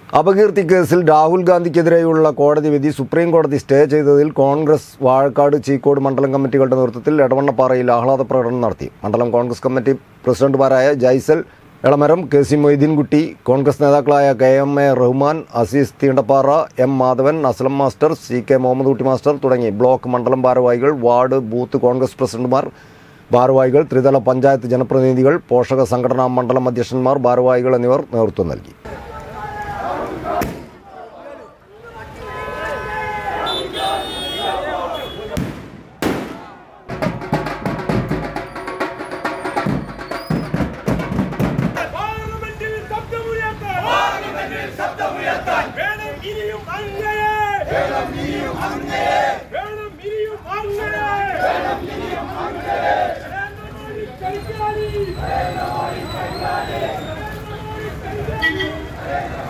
അപകീർത്തി കേസിൽ രാഹുൽ ഗാന്ധിക്കെതിരെയുള്ള കോടതി വിധി സുപ്രീം കോടതി സ്റ്റേ ചെയ്തതിൽ കോൺഗ്രസ് വാഴക്കാട് ചീക്കോട് മണ്ഡലം കമ്മിറ്റികളുടെ നേതൃത്വത്തിൽ എടവണ്ണപ്പാറയിൽ ആഹ്ലാദ പ്രകടനം നടത്തി മണ്ഡലം കോൺഗ്രസ് കമ്മിറ്റി പ്രസിഡന്റുമാരായ ജൈസൽ എളമരം കെ സി മൊയ്തീൻകുട്ടി കോൺഗ്രസ് നേതാക്കളായ K M A Rahman Azeez Theendappara M Madhavan Aslam master C K Muhammad Kutty master തുടങ്ങി ബ്ലോക്ക് മണ്ഡലം ഭാരവാഹികൾ വാർഡ് ബൂത്ത് കോൺഗ്രസ് പ്രസിഡന്റുമാർ ഭാരവാഹികൾ ത്രിതല പഞ്ചായത്ത് ജനപ്രതിനിധികൾ പോഷക സംഘടനാ മണ്ഡലം അധ്യക്ഷന്മാർ ഭാരവാഹികൾ എന്നിവർ നേതൃത്വം നൽകി പാർലമെന്റിൽ ശബ്ദമുയർത്താൻ പാർലമെന്റിൽ ശബ്ദമുയർത്താൻ വേണം ഇനിയും അങ്ങയെ വേണം ഇനിയും അങ്ങയെ വേണം ഇനിയും അങ്ങയെ വേണം ഇനിയും അങ്ങയെ നരേന്ദ്രമോദി കളിക്കാരി നരേന്ദ്രമോദി കളിക്കാരി നരേന്ദ്രമോദി കളിക്കാരി